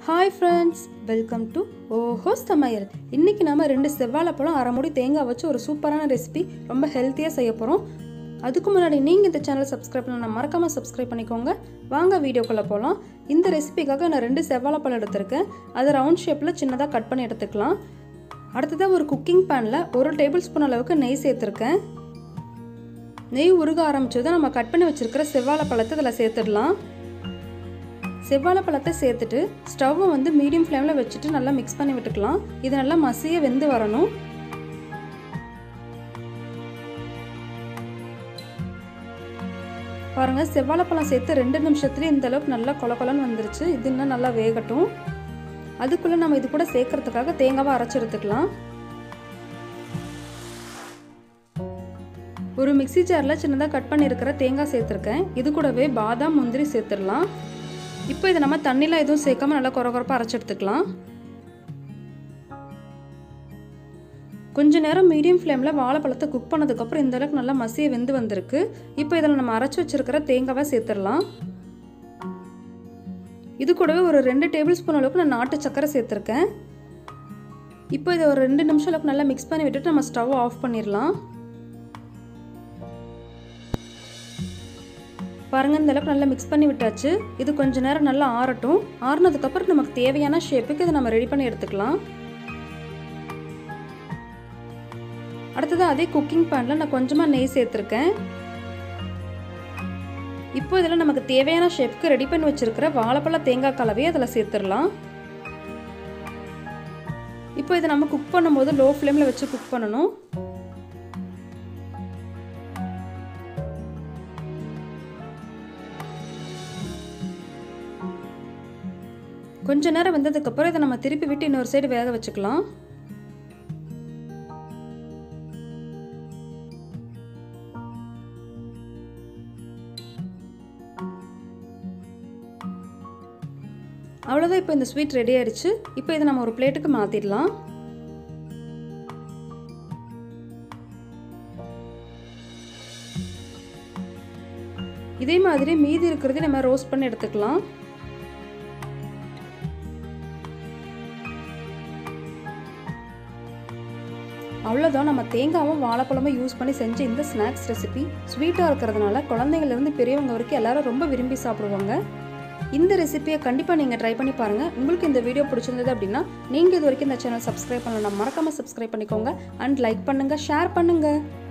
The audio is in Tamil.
ஹாய் ஃப்ரெண்ட்ஸ் வெல்கம் டு ஓஹோ சமையல் இன்றைக்கி நாம ரெண்டு செவ்வாழைப்பழம் அரை மூடி தேங்காய் வச்சு ஒரு சூப்பரான ரெசிபி ரொம்ப ஹெல்த்தியாக செய்ய போகிறோம் அதுக்கு முன்னாடி நீங்கள் இந்த சேனலை சப்ஸ்கிரைப் பண்ணலாம் மறக்காமல் சப்ஸ்கிரைப் பண்ணிக்கோங்க வாங்க வீடியோக்குள்ளே போகலாம் இந்த ரெசிபிக்காக நான் ரெண்டு செவ்வாழைப்பழம் எடுத்திருக்கேன் அதை ரவுண்ட் ஷேப்பில் சின்னதாக கட் பண்ணி எடுத்துக்கலாம் அடுத்ததாக ஒரு குக்கிங் பேனில் ஒரு டேபிள் ஸ்பூன் அளவுக்கு நெய் சேர்த்துருக்கேன் நெய் உருக ஆரம்பிச்சதும் நம்ம கட் பண்ணி வச்சுருக்கிற செவ்வாழைப்பழத்தை இதில் சேர்த்துடலாம் செவ்வாழைப்பழத்தை சேர்த்துட்டு ஸ்டவ்வை வந்து மீடியம் ஃப்ளேமில் வச்சுட்டு நல்லா மிக்ஸ் பண்ணி விட்டுக்கலாம் இது நல்லா மசிய வெந்து வரணும் பாருங்க செவ்வாழைப்பழம் சேர்த்து ரெண்டு நிமிஷத்துலேயே இந்த அளவுக்கு நல்லா கொல கொலன்னு வந்துருச்சு இது இன்னும் நல்லா வேகட்டும் அதுக்குள்ளே நம்ம இது கூட சேர்க்கறதுக்காக தேங்காவை அரைச்சி எடுத்துக்கலாம் ஒரு மிக்சி ஜாரில் சின்னதாக கட் பண்ணியிருக்கிற தேங்காய் சேர்த்துருக்கேன் இது கூடவே பாதாம் முந்திரி சேர்த்துடலாம் இப்போ இதை நம்ம தண்ணியில் எதுவும் சேர்க்காம நல்லா குறை குறைப்பாக அரைச்சி எடுத்துக்கலாம் கொஞ்ச நேரம் மீடியம் ஃப்ளேமில் வாழைப்பழத்தை குக் பண்ணதுக்கப்புறம் இந்த அளவுக்கு நல்லா மசிய வெந்து வந்திருக்கு இப்போ இதில் நம்ம அரைச்சி வச்சிருக்கிற தேங்காவை சேர்த்துடலாம் இது கூடவே ஒரு ரெண்டு டேபிள் ஸ்பூன் அளவுக்கு நான் நாட்டு சக்கரை சேர்த்துருக்கேன் இப்போ இதை ஒரு ரெண்டு நிமிஷம் அளவுக்கு நல்லா மிக்ஸ் பண்ணி விட்டுட்டு நம்ம ஸ்டவ் ஆஃப் பண்ணிடலாம் பாருங்கள் இந்த அளவுக்கு நல்லா மிக்ஸ் பண்ணி விட்டாச்சு இது கொஞ்ச நேரம் நல்லா ஆறட்டும் ஆறுனதுக்கப்புறம் நமக்கு தேவையான ஷேப்புக்கு இதை நம்ம ரெடி பண்ணி எடுத்துக்கலாம் அடுத்தது அதே குக்கிங் பேனில் நான் கொஞ்சமாக நெய் சேர்த்துருக்கேன் இப்போ இதில் நமக்கு தேவையான ஷேப்புக்கு ரெடி பண்ணி வச்சுருக்கிற வாழைப்பழ தேங்காய் கலவையை அதில் சேர்த்துடலாம் இப்போ இதை நம்ம குக் பண்ணும்போது லோ ஃப்ளேமில் வச்சு குக் பண்ணணும் கொஞ்ச நேரம் வெந்ததுக்கப்புறம் இதை நம்ம திருப்பி விட்டு இன்னொரு சைடு வேக வச்சுக்கலாம் அவ்வளோதான் இப்போ இந்த ஸ்வீட் ரெடி ஆயிடுச்சு இப்போ இதை நம்ம ஒரு பிளேட்டுக்கு மாற்றிடலாம் இதே மாதிரி மீதி இருக்கிறது நம்ம ரோஸ்ட் பண்ணி எடுத்துக்கலாம் அவ்வளோதான் நம்ம தேங்காவும் வாழைப்பழமும் யூஸ் பண்ணி செஞ்ச இந்த ஸ்நாக்ஸ் ரெசிபி ஸ்வீட்டாக இருக்கிறதுனால குழந்தைங்கள்லேருந்து பெரியவங்க வரைக்கும் எல்லாரும் ரொம்ப விரும்பி சாப்பிடுவாங்க இந்த ரெசிபியை கண்டிப்பாக நீங்கள் ட்ரை பண்ணி பாருங்கள் உங்களுக்கு இந்த வீடியோ பிடிச்சிருந்தது அப்படின்னா நீங்கள் இது வரைக்கும் இந்த சேனல் சப்ஸ்கிரைப் பண்ணலாம் மறக்காமல் சப்ஸ்கிரைப் பண்ணிக்கோங்க அண்ட் லைக் பண்ணுங்கள் ஷேர் பண்ணுங்கள்